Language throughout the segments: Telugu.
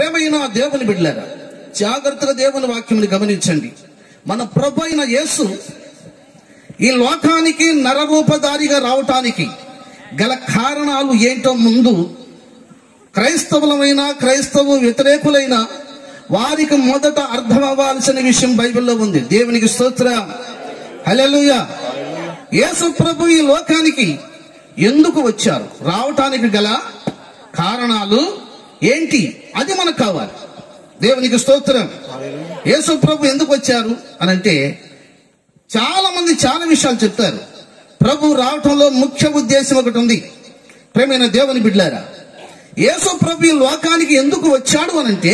ప్రేమైన దేవుని బిడ్డలారా జాగ్రత్తగా దేవుని వాక్యముని గమనించండి మన ప్రభు అయిన యేసు ఈ లోకానికి నరరూపధారిగా రావటానికి గల కారణాలు ఏంటో ముందు క్రైస్తవులమైన క్రైస్తవ వ్యతిరేకులైన వారికి మొదట అర్థం అవ్వాల్సిన విషయం బైబిల్లో ఉంది దేవునికి స్తోత్రం హల్లెలూయా యేసు ప్రభు ఈ లోకానికి ఎందుకు వచ్చారు రావటానికి గల కారణాలు ఏంటి అది మనకు కావాలి దేవునికి స్తోత్రం యేసు ప్రభు ఎందుకు వచ్చారు అని అంటే చాలా మంది చాలా విషయాలు చెప్తారు ప్రభు రావటంలో ముఖ్య ఉద్దేశం ఒకటి ఉంది ప్రేమైన దేవుని బిడ్డారా యేసు ప్రభు ఈ లోకానికి ఎందుకు వచ్చాడు అనంటే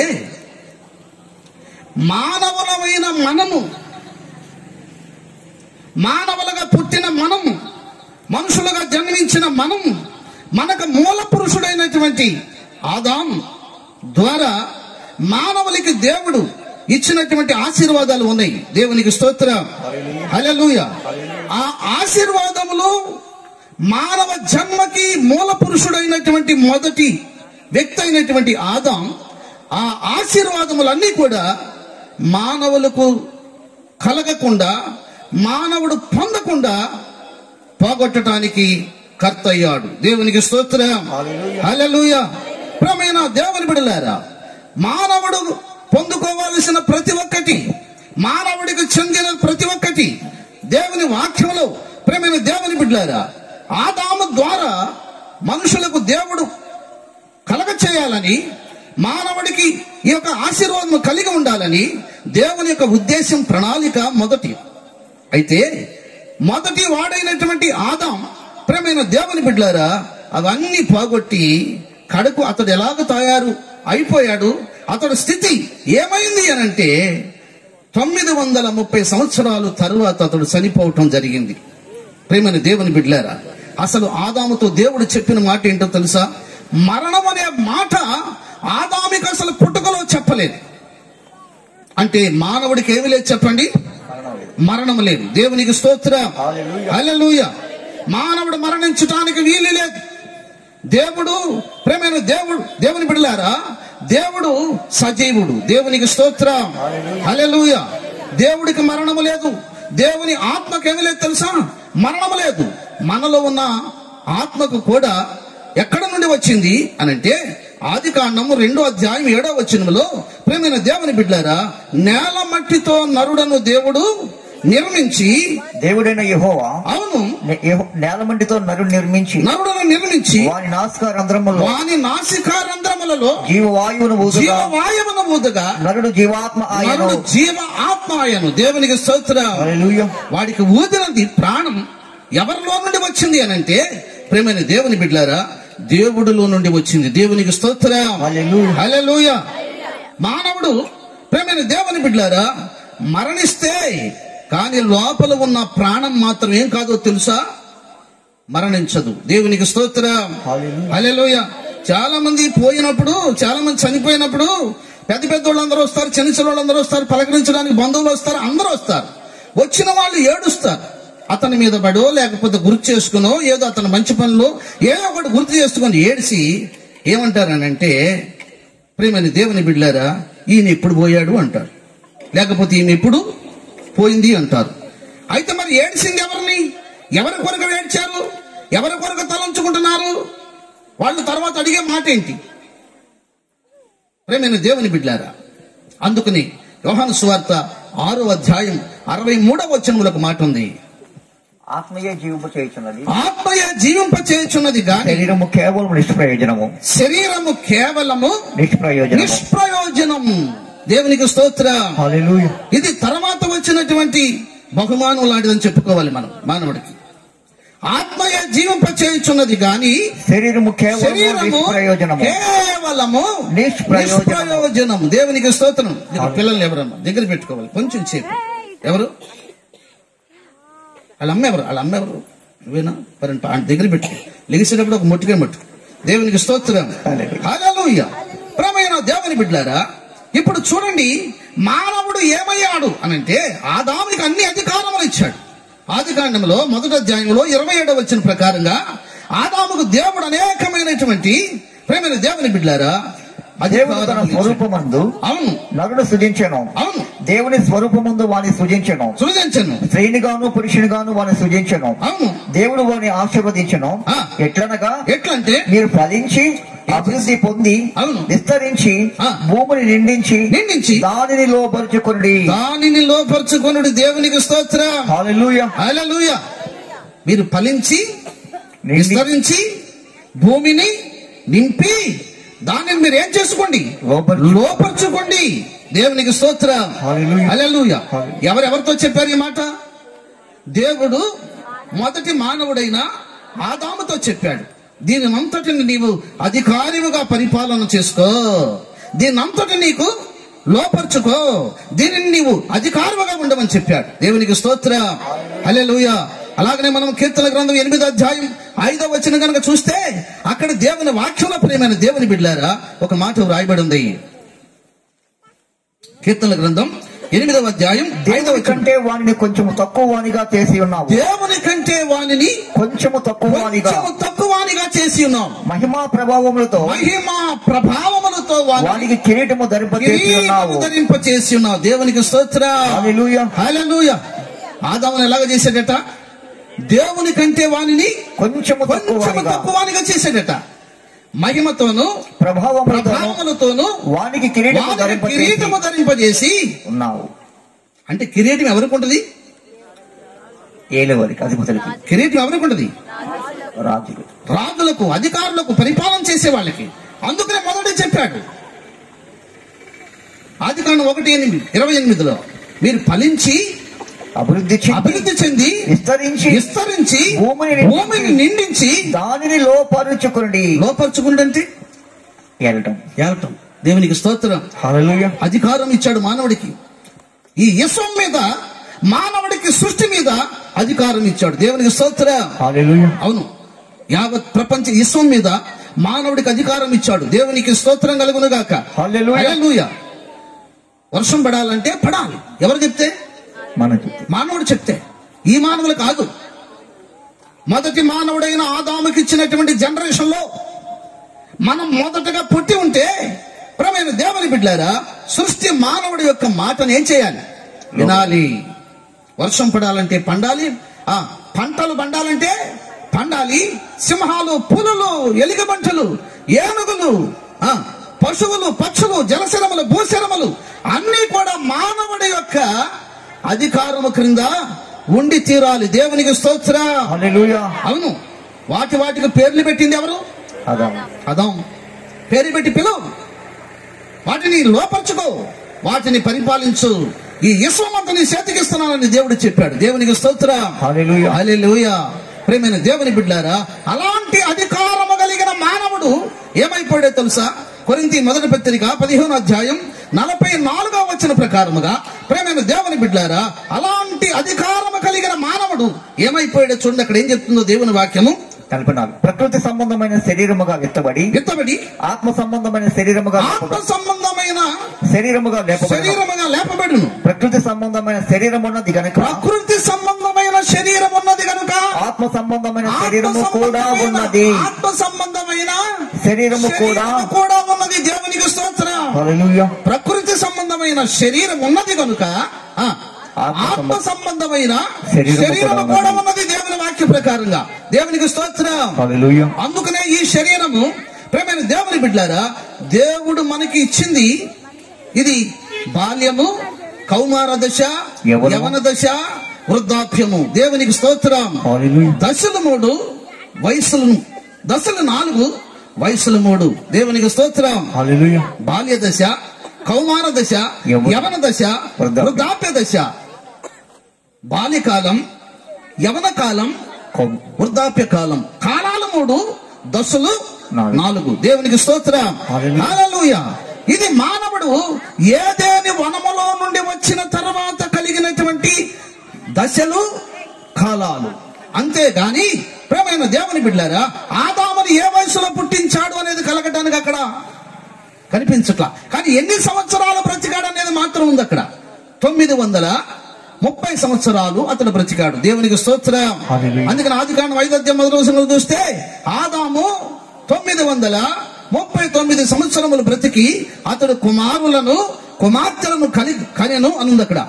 మానవులమైన మనము మానవులుగా పుట్టిన మనము మనుషులుగా జన్మించిన మనము మనకు మూల పురుషుడైనటువంటి ఆదాం ద్వారా మానవులకి దేవుడు ఇచ్చినటువంటి ఆశీర్వాదాలు ఉన్నాయి దేవునికి స్తోత్రం హల్లెలూయా ఆ ఆశీర్వాదములు మానవ జన్మకి మూల పురుషుడైనటువంటి మొదటి వ్యక్తి అయినటువంటి ఆదాం ఆ ఆశీర్వాదములన్నీ కూడా మానవులకు కలగకుండా మానవుడు పొందకుండా పోగొట్టడానికి కర్త అయ్యాడు దేవునికి స్తోత్రం హల్లెలూయా ప్రమేణ దేవుని బిడలారా మానవుడు పొందుకోవాల్సిన ప్రతి ఒక్కటి మానవుడికి చెందిన ప్రతి ఒక్కటి దేవుని వాక్యంలో ప్రేమైన దేవుని బిడ్డారా ఆదాము ద్వారా మనుషులకు దేవుడు కలగ చేయాలని మానవుడికి ఈ యొక్క ఆశీర్వాదం కలిగి ఉండాలని దేవుని యొక్క ఉద్దేశం ప్రణాళిక మొదటి అయితే మొదటి వాడైనటువంటి ఆదాం ప్రేమైన దేవుని బిడ్డలారా అవన్నీ పోగొట్టి కడుకు అతడు ఎలాగ తయారు అయిపోయాడు అతడు స్థితి ఏమైంది అనంటే తొమ్మిది వందల ముప్పై సంవత్సరాలు తరువాత అతడు చనిపోవటం జరిగింది ప్రేమైన దేవుని బిడ్డలారా అసలు ఆదాముతో దేవుడు చెప్పిన మాట ఏంటో తెలుసా మరణం అనే మాట ఆదామికి అసలు పుట్టుకలో చెప్పలేదు అంటే మానవుడికి ఏమి లేదు చెప్పండి మరణం లేదు దేవునికి స్తోత్రం హల్లెలూయా మానవుడు మరణించటానికి వీలు లేదు దేవుడు ప్రేమైన దేవుడు దేవుని బిడలారా దేవుడు సజీవుడు దేవునికి స్తోత్రం హల్లెలూయా దేవుడికి మరణము లేదు దేవుని ఆత్మకు ఏమి లేదు తెలుసా మరణము లేదు మనలో ఉన్న ఆత్మకు కూడా ఎక్కడ నుండి వచ్చింది అనంటే ఆది కాండము రెండో అధ్యాయం ఏడో వచనములో ప్రేమైన దేవుని బిడ్డారా నేల మట్టితో నరుడను దేవుడు నిర్మించి దేవుడైన యెహోవా అవును నే- యెహో- నేలమంటితో నరుడు నిర్మించి నరుడను నిర్మించి వాని నాసికా రంధ్రములో వాని నాసికారంధ్రములలో జీవవాయువును ఊదుగా జీవవాయువును ఊదగా నరుడు జీవాత్మ ఆయను నరుడు జీవ ఆత్మాయను దేవునికి స్తోత్రం హల్లెలూయా వాడికి ఊదినది ప్రాణం ఎవరిలో నుండి వచ్చింది అని అంటే ప్రేమైన దేవుని బిడ్డారా దేవుడిలో నుండి వచ్చింది దేవునికి స్తోత్రం హల్లెలూయా హల్లెలూయా మానవుడు ప్రేమైన దేవుని బిడ్డారా మరణిస్తే కానీ లోపల ఉన్న ప్రాణం మాత్రం ఏం కాదో తెలుసా మరణించదు దేవునికి స్తోత్రం హల్లెలూయా హల్లెలూయా చాలా మంది పోయినప్పుడు చాలా మంది చనిపోయినప్పుడు పెద్ద పెద్ద వాళ్ళందరూ వస్తారు చిన్న చిన్న వాళ్ళందరూ వస్తారు పలకరించడానికి బంధువులు వస్తారు అందరూ వస్తారు వచ్చిన వాళ్ళు ఏడుస్తారు అతని మీద పడో లేకపోతే గుర్తు చేసుకునో ఏదో అతని మంచి పనులు ఏదో ఒకటి గుర్తు చేసుకొని ఏడిసి ఏమంటారనంటే ప్రేమని దేవుని బిడ్డారా ఈయన ఎప్పుడు పోయాడు అంటారు లేకపోతే ఈయన ఎప్పుడు పోయింది అంటారు అయితే మరి ఏడిసింది ఎవరిని ఎవరి కొరకు ఏడ్చారు ఎవరి కొరకు తలంచుకుంటున్నారు వాళ్ళు తర్వాత అడిగే మాట ఏంటి ప్రేమైన దేవుని బిడ్డారా అందుకని యోహాను సువార్త ఆరో అధ్యాయం అరవై మూడవ వచనములకు మాట ఉంది ఆత్మయే జీవింప చేయుచున్నది ఆత్మయ జీవింప చేయుచున్నది గాని శరీరము కేవలం నిష్ప్రయోజనము శరీరము కేవలము నిష్ప్రయోజనము నిష్ప్రయోజనం దేవునికి స్తోత్రం హల్లెలూయా ఇది తర్వాత వచ్చినటువంటి బహుమానం లాంటిదని చెప్పుకోవాలి మనం మానవుడికి ఆత్మయ జీవింప చేయుచున్నది గాని శరీరము కేవలం శరీరము నిష్ప్రయోజనము కేవలము నిష్ప్రయోజనము. నిష్ప్రయోజనం దేవునికి స్తోత్రం ఇక్కడ పిల్లల్ని ఎవరమ్మా దగ్గర పెట్టుకోవాలి కొంచెం సేపు ఎవరు వాళ్ళ అమ్మ ఎవరు వాళ్ళ అమ్మ ఎవరు నువ్వేనా మరి ఆ దగ్గర పెట్టు లెగిసేటప్పుడు ఒక ముట్టుగా మట్టు దేవునికి స్తోత్రం హల్లెలూయా ప్రమేణ దేవుని బిడ్డారా ఇప్పుడు చూడండి మానవుడు ఏమయ్యాడు అనంటే ఆదామునికి అన్ని అధికారములు ఇచ్చాడు ఆది కాండంలో మొదటి అధ్యాయంలో ఇరవై ఏడవ వచ్చిన ప్రకారంగా ఆదాముకు దేవుడు అనేకమైనటువంటి ప్రేమైన దేవుని బిడ్డారా దేవుడు తన అధికారం ఇచ్చాడు. స్వరూపమందు అవును నరుడు సృజించెను అవును దేవుని స్వరూపమందు వాని సృజించెను సృజించను స్త్రీనిగాను పురుషునిగాను వాని సృజించెను అవును దేవుడు వాని ఆశీర్వదించెను ఆ. ఎట్లనగా ఎట్లంటే మీరు ఫలించి అభివృద్ధి పొంది అవును. విస్తరించి ఆ. భూమిని నిండించి నిండించి దానిని లోపరుచుకుని దానిని లోపరుచుకొనుడు దేవునికి స్తోత్ర హల్లెలూయా హల్లెలూయ మీరు ఫలించి నిండి- విస్తరించి భూమిని నింపి దానిని మీరు ఏం చేసుకోండి లోపరుచు- లోపరుచుకోండి దేవునికి స్తోత్ర హల్లెలూయా. హల్లెలూయ హల్లెలూయా. ఎవరెవరితో చెప్పారు ఈ మాట దేవుడు మొదటి మానవుడైన ఆదాముతో చెప్పాడు దీని అంతటిని నీవు అధికారిగా పరిపాలన చేసుకో దీని అంతటి నీకు లోపరుచుకో దీనిని నీవు అధికారముగా ఉండమని చెప్పాడు దేవునికి స్తోత్ర హల్లెలూయా అలాగనే మనం కీర్తన గ్రంథం ఎనిమిదో అధ్యాయం ఐదో వచ్చిన కనుక చూస్తే అక్కడ దేవుని వాక్యంలో ప్రేమైన దేవుని బిడ్డారా ఒక మాట వ్రాయబడి ఉంది కీర్తన గ్రంథం ఎనిమిదవ అధ్యాయం ఐదవ దేవుని వచనం. కంటే వానిని కొంచెం తక్కువ వానిగా చేసి ఉన్నావు దేవుని కంటే వానిని కొంచెము తక్కువ వానిగా కొంచెము తక్కువానిగా చేసి ఉన్నాం మహిమా ప్రభావములతో మహిమ ప్రభావములతో వాని వానికి కిరీటము ధరింపచేసి ఉన్నావు ధరింప చేసి ఉన్నావు దేవునికి స్తోత్ర హల్లెలూయా హల్లెలూయ ఆదామును ఎలాగ చేశాడట దేవుని కంటే వానిని కొంచెము తక్కువ కొంచెము వానిగా తక్కువానిగా చేశాడట మహిమతోను ప్రభావములతో ప్రభావములతోను వానికి కిరీటము వానికి ధరింపచేసి కిరీటము ధరింపజేసి ఉన్నావు అంటే కిరీటం ఎవరికి ఉంటది ఏలువరికి అధిపతులకి కిరీటం ఎవరికి ఉంటది రాజులు రాజులకు అధికారులకు పరిపాలన చేసే వాళ్ళకి అందుకనే మొదట చెప్పాడు ఆది కాండం ఒకటి ఎనిమిది ఇరవై ఎనిమిదిలో మీరు ఫలించి అభివృద్ధి చెంది అభివృద్ధి చెంది విస్తరించి విస్తరించి భూమిని నిండించి, భూమిని నిండించి దానిని లోపరుచుకుని లోపరుచుకుంటే ఏలటం ఏలటం దేవునికి స్తోత్రం హల్లెలూయా అధికారం ఇచ్చాడు మానవుడికి ఈ యశం మీద మానవుడికి సృష్టి మీద అధికారం ఇచ్చాడు దేవునికి స్తోత్రం హల్లెలూయా అవును యావత్ ప్రపంచ విశ్వం మీద మానవుడికి అధికారం ఇచ్చాడు దేవునికి స్తోత్రం కలుగును గాక హల్లెలూయా హల్లెలూయా. వర్షం పడాలంటే పడాలి ఎవరు చెప్తే మనకి మానవుడు చెప్తే ఈ మానవులు కాదు మొదటి మానవుడైన ఆదాముకి ఇచ్చినటువంటి జనరేషన్ లో మనం మొదటగా పుట్టి ఉంటే ప్రమైన దేవుని బిడ్డారా సృష్టి మానవుడి యొక్క మాటను ఏం చేయాలి వినాలి వర్షం పడాలంటే పండాలి ఆ పంటలు పండాలంటే పండాలి సింహాలు పులులు ఎలిగబంటలు ఏనుగులు ఆ పశువులు పక్షులు జలశరములు భూశరములు అన్ని కూడా మానవుడి యొక్క అధికారము క్రింద ఉండి తీరాలి దేవునికి స్తోత్ర హల్లెలూయా అవును వాటి వాటికి పేర్లు పెట్టింది ఎవరు అదా అదాం పేరు పెట్టి పిలువు వాటిని లోపరుచుకో వాటిని పరిపాలించు ఈ యశ్వమంతని చేతికిస్తున్నానని దేవుడు చెప్పాడు దేవునికి స్తోత్ర హల్లెలూయా హల్లెలూయా ప్రేమైన దేవుని బిడ్డారా అలాంటి అధికారము కలిగిన మానవుడు ఏమైపోయాడో తెలుసా కొరింతి మొదటి పత్రిక పదిహేను అధ్యాయం నలభై నాలుగో వచ్చిన ప్రకారముగా ప్రేమైన దేవుని బిడ్డారా అలాంటి అధికారము కలిగిన మానవుడు ఏమైపోయాడో చూడండి అక్కడ ఏం చెప్తుందో దేవుని వాక్యము నలభై నాలుగు ప్రకృతి సంబంధమైన శరీరముగా విత్తబడి ఎత్తబడి ఆత్మ సంబంధమైన శరీరముగా ఆత్మ లేపబడి సంబంధమైన శరీరముగా లేపబడి శరీరముగా లేపబడును ప్రకృతి సంబంధమైన శరీరం ఉన్నది గనుక ప్రకృతి సంబంధమైన శరీరం ఉన్నది కనుక ఆత్మ సంబంధమైన ఆత్మ శరీరము కూడా సంబంధమైన- ఉన్నది ఆత్మ సంబంధమైన శరీరము కూడా శరీరము కూడా ఉన్నది దేవునికి స్తోత్రం హల్లెలూయా ప్రకృతి సంబంధమైన శరీరం ఉన్నది కనుక ఆ, ఆత్మ ఆత్మ సంబంధమైన శరీరము శరీరము కూడా కూడా ఉన్నది దేవుని వాక్య ప్రకారంగా దేవునికి స్తోత్రం హల్లెలూయా అందుకనే ఈ శరీరము ప్రేమైన దేవుని బిడ్డారా దేవుడు మనకి ఇచ్చింది ఇది బాల్యము కౌమార దశ యవ్వనము. యవన దశ వృద్ధాప్యము దేవునికి స్తోత్రం హల్లెలూయా దశలు మూడు వయసులు దశలు నాలుగు వయసులు మూడు దేవునికి స్తోత్రం హల్లెలూయా బాల్య దశ కౌమార దశ యవ్వన- యవన దశ వృద్ధాప్య. వృద్ధాప్య దశ బాల్యకాలం యవన కాలం కొం- వృద్ధాప్య కాలం కాలాలు మూడు దశలు నాలుగు. నాలుగు దేవునికి స్తోత్రం హల్లెలూయా. హల్లెలూయా. ఇది మానవుడు ఏదేని వనములో నుండి వచ్చిన తర్వాత కలిగినటువంటి దశలు కాలాలు అంతేగాని ప్రేమైన దేవుని బిడ్డారా ఆదాముని ఏ వయసులో పుట్టించాడు అనేది కలగటానికి అక్కడ కనిపించట్లా కానీ ఎన్ని సంవత్సరాలు బ్రతికాడు అనేది మాత్రం ఉంది అక్కడ తొమ్మిది వందల ముప్పై సంవత్సరాలు అతడు బ్రతికాడు దేవునికి స్తోత్రం హల్లెలూయా. అందుకని ఆది కాండం ఐదోద్యం మొదటి వచనంలో చూస్తే ఆదాము తొమ్మిది వందల ముప్పై తొమ్మిది సంవత్సరములు బ్రతికి అతడు కుమారులను కుమార్తెలను కలి కనెను అనుంది అక్కడ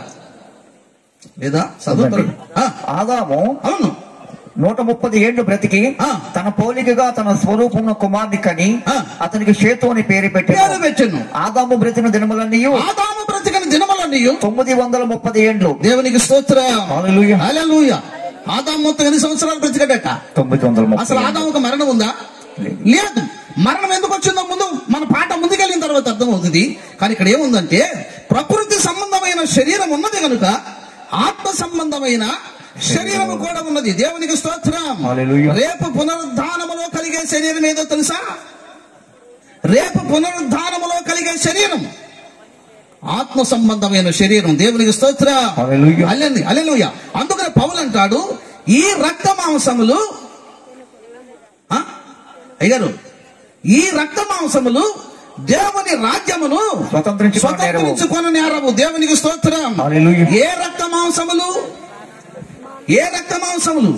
లేదా చదువుతారు ఆ, ఆదాము అవును నూట ముప్పది ఏళ్లు బ్రతికి ఆ. తన పోలికగా తన స్వరూపమున కుమార్ని కని ఆ. అతనికి షేతు అని పేరు పేరు పెట్టారు పెట్టాను ఆదాము బ్రతిన దినములన్నీ ఆదాము బ్రతికిన దినములన్నీ తొమ్మిది వందల ముప్పది ఏండ్లు దేవునికి స్తోత్ర హల్లెలూయా. హల్లెలూయ ఆదాము మొత్తం ఎన్ని సంవత్సరాలు బ్రతికడట తొమ్మిది వందల ముప్పై అసలు ఆదాముకు మరణం ఉందా లేదు. లేదు మరణం ఎందుకు వచ్చిందో ముందు మన పాట ముందుకెళ్ళిన తర్వాత అర్థమవుతుంది కానీ ఇక్కడ ఏముందంటే ప్రకృతి సంబంధమైన శరీరం ఉన్నది కనుక ఆత్మ సంబంధమైన శరీరము కూడా ఉన్నది దేవునికి స్తోత్రం హల్లెలూయా. రేపు పునరుద్ధానములో కలిగే శరీరం ఏదో తెలుసా రేపు పునరుద్ధానములో కలిగే శరీరం ఆత్మ సంబంధమైన శరీరం దేవునికి స్తోత్ర హల్లెలూయా. అల్లెంది అల్లెలుయ అందుకని పౌలు అంటాడు ఈ రక్త మాంసములు ఆ? అయ్యారు ఈ రక్త మాంసములు దేవుని రాజ్యమును స్వతంత్రించుకొన నేరవు. స్వతంత్రించుకొన నేరవు దేవునికి స్తోత్రం హల్లెలూయా. ఏ రక్త మాంసములు ఏ రక్త మాంసములు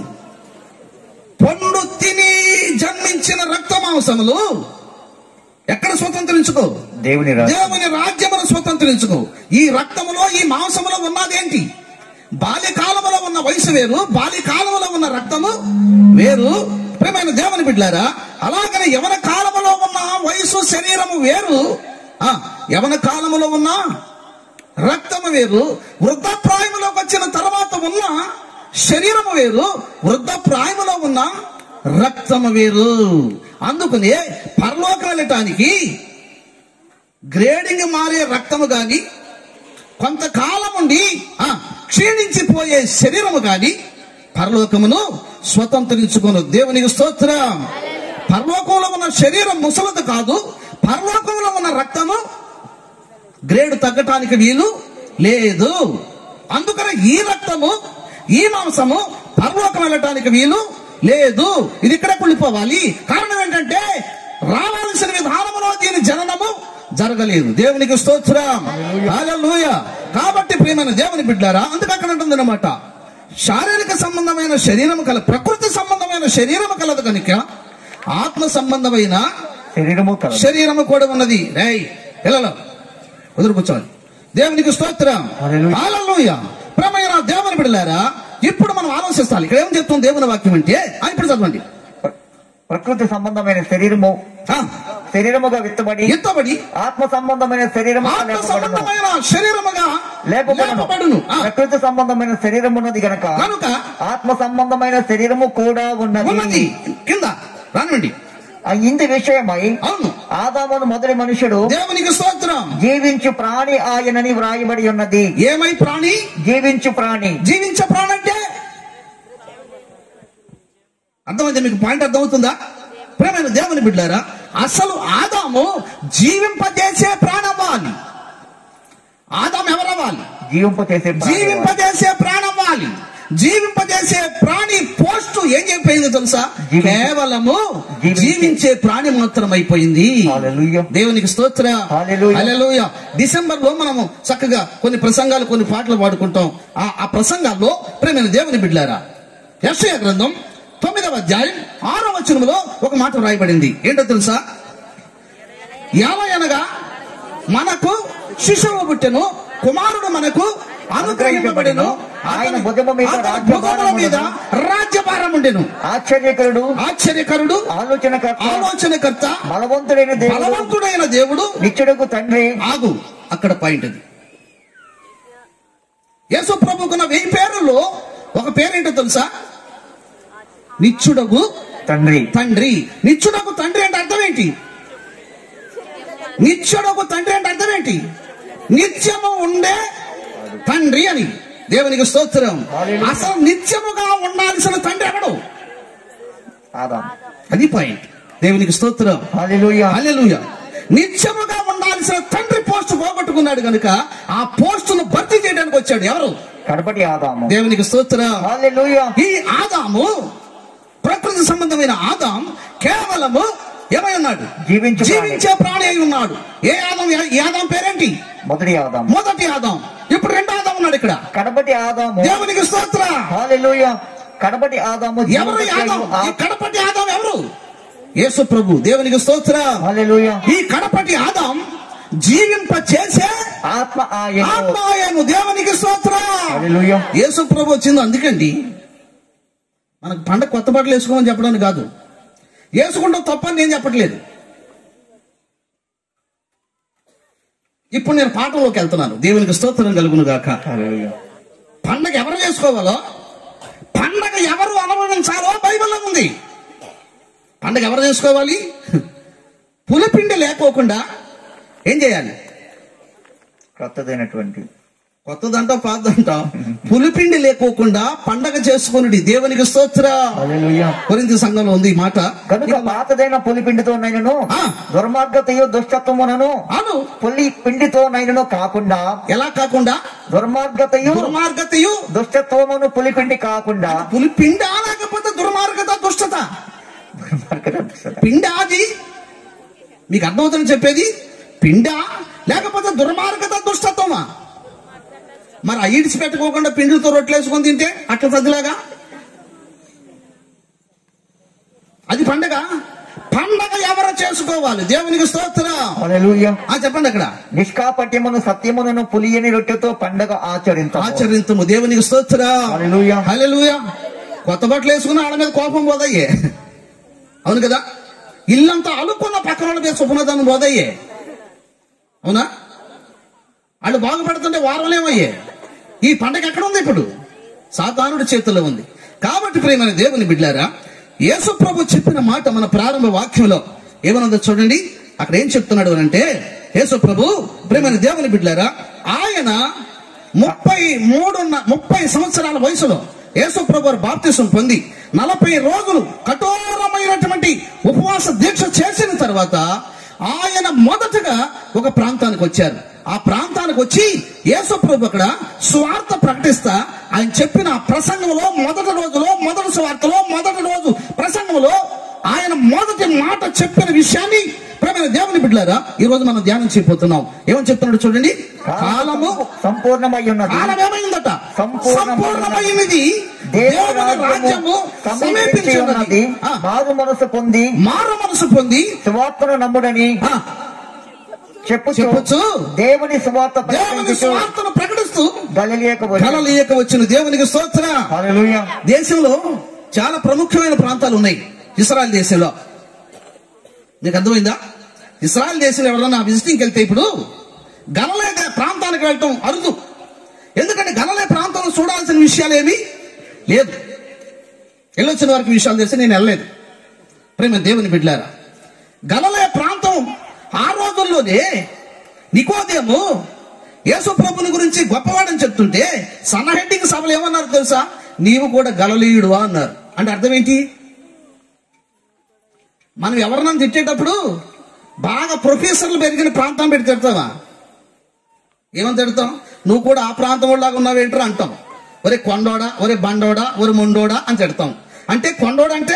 పండు తిని జన్మించిన రక్త మాంసములు ఎక్కడ స్వతంత్రించుకో దేవుని రాజు దేవుని రాజ్యమును స్వతంత్రించుకో ఈ రక్తములో ఈ మాంసములో ఉన్నదేంటి బాల్యకాలములో ఉన్న వయసు వేరు బాల్యకాలములో ఉన్న రక్తము వేరు ప్రేమైన దేవుని బిడ్డారా అలాగనే యవన కాలములో ఉన్న వయసు శరీరము వేరు ఆ యవన కాలములో ఉన్న రక్తము వేరు వృద్ధప్రాయములోకి వచ్చిన తర్వాత ఉన్న శరీరము వేరు వృద్ధప్రాయములో ఉన్న రక్తము వేరు అందుకనే పరలోకం వెళ్ళటానికి గ్రేడింగ్ మారే రక్తము గాని కొంతకాలం ఉండి ఆ, క్షీణించిపోయే శరీరము గాని పరలోకమును స్వతంత్రించుకును దేవునికి స్తోత్రం పరలోకంలో ఉన్న శరీరం ముసలది కాదు పరలోకంలో ఉన్న రక్తము గ్రేడ్ తగ్గటానికి వీలు లేదు అందుకనే ఈ రక్తము ఈ మాంసము పరలోకం వెళ్ళటానికి వీలు లేదు ఇది ఇక్కడ కుళ్ళిపోవాలి కారణం ఏంటంటే రావాల్సిన విధానములో దీని జననము జరగలేదు దేవునికి స్తోత్రం హల్లెలూయా కాబట్టి ప్రియమైన దేవుని బిడ్డారా అందుకు అక్కడ ఉంటుంది అనమాట శారీరక సంబంధమైన శరీరము కల ప్రకృతి సంబంధమైన శరీరము కలదు కనుక ఆత్మ సంబంధమైన శరీరము కలదు శరీరము కూడా ఉన్నది రేయ్ పిల్లలు కుదురు కూర్చోండి దేవునికి స్తోత్రం హల్లెలూయా. హల్లెలూయా ప్రేమైన దేవుని బిడ్డలారా ఇప్పుడు మనం ఆలోచిస్తాలి ఇక్కడ ఏం చెప్తుంది దేవుని వాక్యం అంటే ఆ, ఇప్పుడు చదవండి ప్ర- ప్రకృతి సంబంధమైన శరీరము ఆ, శరీరముగా విత్తబడి ఎత్తబడి ఆత్మ సంబంధమైన శరీరముగా ఆత్మ లేపబడును సంబంధమైన శరీరముగా లేపబడును లేపబడును ఆ, ప్రకృతి సంబంధమైన శరీరం ఉన్నది గనక కనుక ఆత్మ సంబంధమైన శరీరము కూడా ఉన్నది ఉన్నది కింద రానండి ఆ ఇంటి విషయమై అవును ఆదామును మొదటి మనుషుడు దేవునికి స్తోత్రం జీవించు ప్రాణి ఆయనని వ్రాయబడి ఉన్నది ఏమై ప్రాణి జీవించు ప్రాణి జీవించే ప్రాణి అంటే అర్థమైంది మీకు పాయింట్ అర్థమవుతుందా ప్రేమైన దేవుని బిడ్డారా అసలు ఆదాము జీవింపజేసే ప్రాణవ్వాలి ఆదాం ఎవరవ్వాలి జీవింప చేసే ప్రాణి జీవింపజేసే ప్రాణవ్వాలి జీవింపజేసే ప్రాణి పోస్ట్ ఏం చెప్పయిందో తెలుసా జీవించే- కేవలము జీవించే- జీవించే ప్రాణి మాత్రం అయిపోయింది హల్లెలూయా. దేవునికి స్తోత్ర హల్లెలూయా. హల్లెలూయా డిసెంబర్ లో మనము చక్కగా కొన్ని ప్రసంగాలు కొన్ని పాటలు పాడుకుంటాం ఆ ఆ ప్రసంగాల్లో ప్రేమైన దేవుని బిడ్డారా యక్షయ గ్రంథం తొమ్మిదవ అధ్యాయం ఆరో వచనములో ఒక మాట రాయబడింది ఏంటో తెలుసా అనగా మనకు శిశువు పుట్టెను కుమారుడు మనకు అనుగ్రహింపబడెను ఆయన భుజము మీద అతని రాజ్యభారం భుజముల మీద ఉండెను. రాజ్యభారం ఉండెను ఆశ్చర్యకరుడు ఆశ్చర్యకరుడు ఆలోచనకర్త ఆలోచనకర్త బలవంతుడైన దేవుడు బలవంతుడైన దేవుడు నిత్యుడకు తండ్రి ఆగు అక్కడ పాయింట్ అది యేసు ప్రభుకున్న వెయ్యి పేర్లలో ఒక పేరేంటో తెలుసా నిత్యుడగు తండ్రి తండ్రి నిత్యుడకు తండ్రి అంటే అర్థం ఏంటి నిత్యుడకు తండ్రి అంటే అర్థం ఏంటి నిత్యము ఉండే తండ్రి అని దేవునికి స్తోత్రం హల్లెలూయా. అసలు నిత్యముగా ఉండాల్సిన తండ్రి ఎవడు ఆదాం అది పాయింట్ దేవునికి స్తోత్రం హల్లెలూయా హల్లెలూయ నిత్యముగా ఉండాల్సిన తండ్రి పోస్ట్ పోగొట్టుకున్నాడు కనుక ఆ పోస్టును భర్తీ చేయడానికి వచ్చాడు ఎవరు కడపటి ఆదాము దేవునికి స్తోత్రం హల్లెలూయా ఈ ఆదాము ప్రకృతి సంబంధమైన ఆదాం కేవలము ఏమై ఉన్నాడు జీవించు ప్రాణి. జీవించే ప్రాణి అయి ఉన్నాడు ఏ ఆదాం ఏ ఆదాం పేరేంటి మొదటి ఆదాము మొదటి ఆదాం ఇప్పుడు రెండో ఆదాం ఉన్నాడు ఇక్కడ కడపటి ఆదాము దేవునికి స్తోత్ర హల్లెలూయా కడపటి ఆదాము ఎవరు ఈ ఆదాం జీవింపచేయు ఈ కడపటి ఆదాం ఎవరు యేసు ప్రభు దేవునికి స్తోత్ర హల్లెలూయా ఈ కడపటి ఆదాం జీవింప చేసే ఆత్మ ఆయను ఆత్మాయను దేవునికి స్తోత్ర హల్లెలూయా యేసు ప్రభు వచ్చింది అందుకండి మనకు పండగ కొత్త బట్టలు వేసుకోమని చెప్పడానికి కాదు వేసుకుంటాం తప్పని నేను చెప్పట్లేదు ఇప్పుడు నేను పాఠంలోకి వెళ్తున్నాను దేవునికి స్తోత్రం కలుగును గాక హల్లెలూయా పండగ ఎవరు చేసుకోవాలో పండగ ఎవరు అనుభవించాలో బైబిల్లో ఉంది పండగ ఎవరు చేసుకోవాలి పులిపిండి లేకోకుండా ఏం చేయాలి కొత్తదైనటువంటి కొత్తదంటాం పాతదంటాం పులిపిండి లేకోకుండా పండగ చేసుకుని దేవునికి స్తోత్ర హల్లెలూయా కొరింది సంఘంలో ఉంది ఈ మాట కనుక పాతదైన పులి పిండితో నైనను ఆ. దుర్మార్గతయు దుష్టత్వమునను అవును పులి పిండితో నైనను కాకుండా ఎలా కాకుండా దుర్మార్గతయు దుర్మార్గతయు దుష్టత్వమును పులిపిండి కాకుండా పులిపిండ లేకపోతే దుర్మార్గత దుష్టత దుర్మార్గత దుష్టత. పిండ అది మీకు అర్థమవుతుందని చెప్పేది పిండ లేకపోతే దుర్మార్గత దుష్టత్వమా మరి ఆ ఈడ్చి పెట్టుకోకుండా పిండితో రొట్టెలేసుకొని తింటే అట్లా సదిలాగా అది పండగ పండగ ఎవరు చేసుకోవాలి దేవునికి స్తోత్రం హల్లెలూయా ఆ చెప్పండి అక్కడ నిష్కాపట్యమును సత్యమును పులియని రొట్టెతో పండగ ఆచరించ ఆచరించము దేవునికి స్తోత్ర హల్లెలూయా హల్లెలూయా కొత్త బట్టలు వేసుకుని వాళ్ళ మీద కోపం పోదయ్యే అవును కదా ఇల్లంతా అలుక్కున్న పక్కన వాళ్ళ మీద సుపనదానం పోదయ్యే అవునా వాళ్ళు బాగుపడుతుంటే వారలేమయ్యే ఈ పండగ ఎక్కడ ఉంది ఇప్పుడు సాతానుడి చేతుల్లో ఉంది కాబట్టి ప్రేమైన దేవుని బిడ్డారా యేసు ప్రభు చెప్పిన మాట మన ప్రారంభ వాక్యంలో ఏమనుందో చూడండి అక్కడ ఏం చెప్తున్నాడు అని అంటే యేసు ప్రభు ప్రేమైన దేవుని బిడ్డారా ఆయన ముప్పై మూడున్న ముప్పై సంవత్సరాల వయసులో యేసు ప్రభు బాప్తిసం పొంది నలభై రోజులు కఠోరమైనటువంటి ఉపవాస దీక్ష చేసిన తర్వాత ఆయన మొదటగా ఒక ప్రాంతానికి వచ్చారు ఆ ప్రాంతానికి వచ్చి యేసు ప్రభు అక్కడ స్వార్థ ప్రకటిస్తా ఆయన చెప్పిన ఆ ప్రసంగంలో మొదటి రోజులో మొదటి స్వార్థలో మొదటి రోజు ప్రసంగంలో ఆయన మొదటి మాట చెప్పిన విషయాన్ని ప్రేమైన దేవుని బిడ్డారా ఈ రోజు మనం ధ్యానం చేయబోతున్నాం ఏమని చెప్తున్నాడు చూడండి కాలము సంపూర్ణమై ఉన్నది కాలం ఏమైందట సంపూర్ణమైనది. సంపూర్ణమైనది దేవుని దేవుని రాజ్యము సమీపించి ఉన్నది ఆ, మారు మనసు పొంది మారు మనసు పొంది సువార్తను నమ్ముడని ఆ, చెప్పుచు చెప్పొచ్చు దేవుని సువార్త దేవుని ప్రకటించుచు స్వార్థను ప్రకటిస్తూ గలిలేక గలలీయక వచ్చిన దేవునికి స్తోత్ర హల్లెలూయా దేశంలో చాలా ప్రముఖమైన ప్రాంతాలు ఉన్నాయి ఇస్రాయల్ దేశంలో నీకు అర్థమైందా ఇస్రాయల్ దేశంలో ఎవరన్నా విజిటింగ్కి వెళ్తే ఇప్పుడు గలలే ప్రాంతానికి వెళ్ళటం అరుదు ఎందుకంటే గలలే ప్రాంతంలో చూడాల్సిన విషయాలు ఏమీ లేదు వెళ్ళొచ్చిన వారికి విషయాలు తెలిసి నేను వెళ్ళలేదు ప్రేమ దేవుని బిడ్డారా గలలే ప్రాంతం ఆ రోజుల్లోనే నికోదేము యేసు ప్రభుని గురించి గొప్పవాడని చెప్తుంటే సన్నహెడ్డింగ్ సభలు ఏమన్నారు తెలుసా నీవు కూడా గలలీయుడువా అన్నారు అంటే అర్థం ఏంటి మనం ఎవరినైనా తిట్టేటప్పుడు బాగా ప్రొఫెసర్లు పెరిగిన ప్రాంతం పెట్టి తిడతావా ఏమని తిడతాం నువ్వు కూడా ఆ ప్రాంతం వాళ్ళగా ఉన్నావేంట్రా అంటాం ఒరే కొండోడా ఒరే బండోడా ఒరే మొండోడా అని తిడతాం అంటే కొండోడా అంటే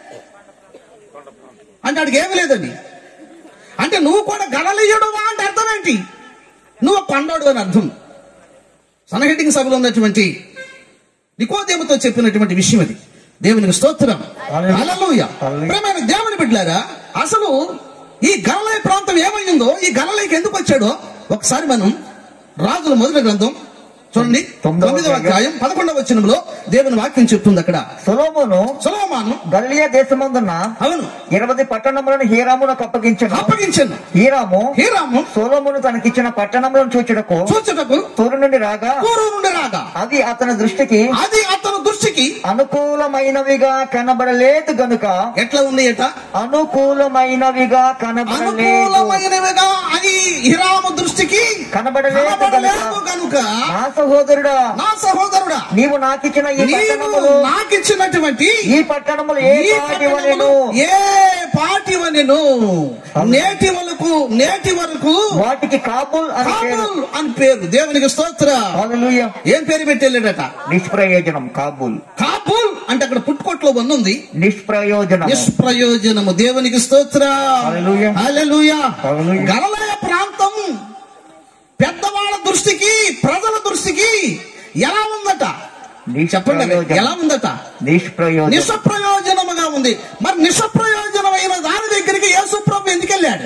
అంటే అడిగి ఏమి లేదండి అంటే నువ్వు కూడా గలలీయుడువా అంటే అర్థం ఏంటి నువ్వు కొండోడు అని అర్థం సనహెడ్డింగ్ సభలో ఉన్నటువంటి నికోదేముతో చెప్పినటువంటి విషయం అది దేవునికి స్తోత్రం హల్లెలూయా. హల్లెలూయా. హల్లెలూయా. ప్రియమైన దేవుని బిడ్డలారా అసలు ఈ గలలయ ప్రాంతం ఏమైందో ఈ గలలయకి ఎందుకు వచ్చాడో ఒకసారి మనం రాజుల మొదటి గ్రంథం చూడండి తొమ్మిదవ తొమ్మిదవ అధ్యాయం పదకొండవ వచనంలో దేవుని వాక్యం చెప్తుంది అక్కడ సొలోమోను సులభమాను గలిలియా దేశమందున్న అవును ఇరవై పట్టణములను హీరామునకు అప్పగించను అప్పగించను హీరాము హీరాము సొలోమోను తనకిచ్చిన పట్టణములను చూచుటకు చూచుటకు తూరు నుండి రాగా పూర్వం నుండి రాగా అది అతని దృష్టికి అది అతని దృష్టికి అనుకూలమైనవిగా కనబడలేదు గనుక ఎట్లా ఉంది ఎట అనుకూలమైనవిగా కనబడలేదు అనుకూలమైనవిగా అది హిరాము దృష్టికి కనబడలేదు కనబడలేదు గనుక కనుక నా సహోదరుడా నా సహోదరుడా నీవు నాకిచ్చిన ఈ నీవు పట్టణములు నాకిచ్చినటువంటి ఈ పట్టణములు ఏ ఈ పాటివలెను పట్టణములు ఏ పాటివనెను నేటి వరకు నేటి వరకు వాటికి కాబూల్ అని పేరు కాబూల్ అని పేరు దేవునికి స్తోత్ర హల్లెలూయా ఏం పేరు పెట్టి వెళ్ళాడట నిష్ప్రయోజనం కాబూల్ కాబూల్ అంటే అక్కడ పుట్టుకొట్లో వన్ ఉంది నిష్ప్రయోజనం నిష్ప్రయోజనము దేవునికి స్తోత్ర హల్లెలూయా. హల్లెలూయా. హల్లెలూయా. గలలయ ప్రాంతం పెద్దవాళ్ళ దృష్టికి ప్రజల దృష్టికి ఎలా ఉందట చెప్పండి అది. నిష్ప్రయోజనం. ఎలా ఉందట నిష్ప్రయోజనం నిష్ప్రయోజనముగా ఉంది మరి నిష్ప్రయోజనమైన దాని దగ్గరికి యేసు ప్రభు ఎందుకు వెళ్ళాడు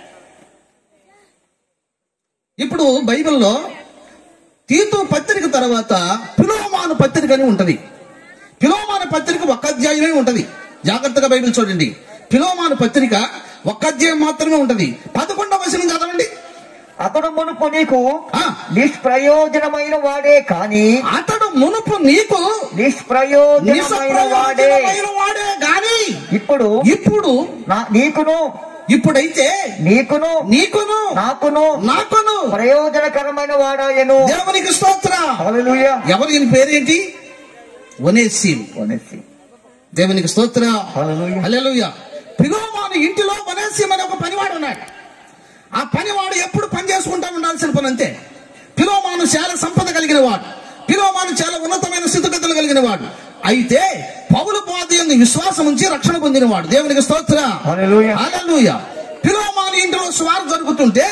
ఇప్పుడు బైబిల్లో తీతు పత్రిక తర్వాత పిలోమాను పత్రిక అని ఉంటది పిలోమాను పత్రిక ఒక అధ్యాయమే ఉంటది జాగ్రత్తగా బైబిల్ చూడండి పిలోమాను పత్రిక ఒక్క అధ్యాయం మాత్రమే ఉంటది పదకొండవ వచనం చదవండి అతడు మునుపు నీకు ఆ. నిష్ప్రయోజనమైన వాడే కాని అతడు మునుపు నీకు నిష్ప్రయోజనమైన వాడే నిష్ప్రయోజనమైన వాడే గాని ఇప్పుడు ఇప్పుడు నా- నీకును ఇప్పుడైతే నీకును నీకును నాకును నాకును ప్రయోజనకరమైన వాడాయను దేవునికి స్తోత్ర హల్లెలూయా ఎవరు ఈయన పేరేంటి వనేసీం కొనేసి. దేవునికి స్తోత్ర హల్లెలూయా. హల్లెలూయా పిలోమాను ఇంటిలో వనేసీం అనే ఒక పనివాడు ఉన్నాడు ఆ పనివాడు ఎప్పుడు పని చేసుకుంటా ఉండాల్సిన పని అంతే పిలోమాను చాలా సంపద కలిగిన వాడు పిలోమాను చాలా ఉన్నతమైన స్థితిగతులు కలిగిన వాడు అయితే పౌలు పాది ఎందు విశ్వాసం ఉంచి రక్షణ పొందినవాడు దేవునికి స్తోత్ర హల్లెలూయా. హల్లెలూయా పిలోమాను ఇంటిలో స్వార్ జరుగుతుంటే